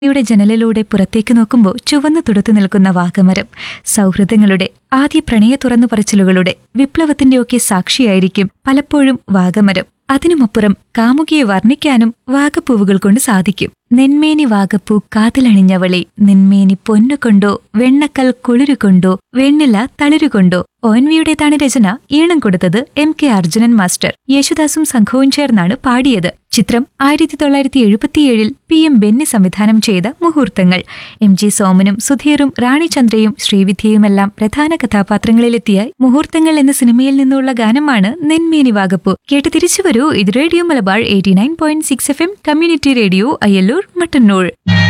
യുടെ ജനലിലൂടെ പുറത്തേക്ക് നോക്കുമ്പോൾ ചുവന്നു തുടുത്തു നിൽക്കുന്ന വാഗമരം സൗഹൃദങ്ങളുടെ ആദ്യ പ്രണയ തുറന്നു പറച്ചിലുകളുടെ വിപ്ലവത്തിന്റെയൊക്കെ സാക്ഷിയായിരിക്കും പലപ്പോഴും വാഗമരം അതിനുമപ്പുറം കാമുകിയെ വർണ്ണിക്കാനും വാഗപ്പൂവുകൾ കൊണ്ട് സാധിക്കും നെന്മേനി വാഗപ്പൂ കാതിലണിഞ്ഞവളെ നിന്മേനി പൊന്നുകൊണ്ടോ വെണ്ണക്കൽ കുളിരുകൊണ്ടോ വെണ്ണില തളിരുകൊണ്ടോ ഒ എൻ വിയുടേതാണ് രചന ഈണം കൊടുത്തത് എം കെ അർജുനൻ മാസ്റ്റർ യേശുദാസും സംഘവും ചേർന്നാണ് പാടിയത് ചിത്രം ആയിരത്തി തൊള്ളായിരത്തി എഴുപത്തിയേഴിൽ പി എം ബെന്നി സംവിധാനം ചെയ്ത മുഹൂർത്തങ്ങൾ എം ജി സോമനും സുധീറും റാണിചന്ദ്രയും ശ്രീവിദ്യയുമെല്ലാം പ്രധാന കഥാപാത്രങ്ങളിലെത്തിയ മുഹൂർത്തങ്ങൾ എന്ന സിനിമയിൽ നിന്നുള്ള ഗാനമാണ് നെന്മേനി വാഗപ്പു കേട്ട് തിരിച്ചു വരൂ ഇത് radio Malabar eighty nine point six F M community radio Ayyalloor Mattannur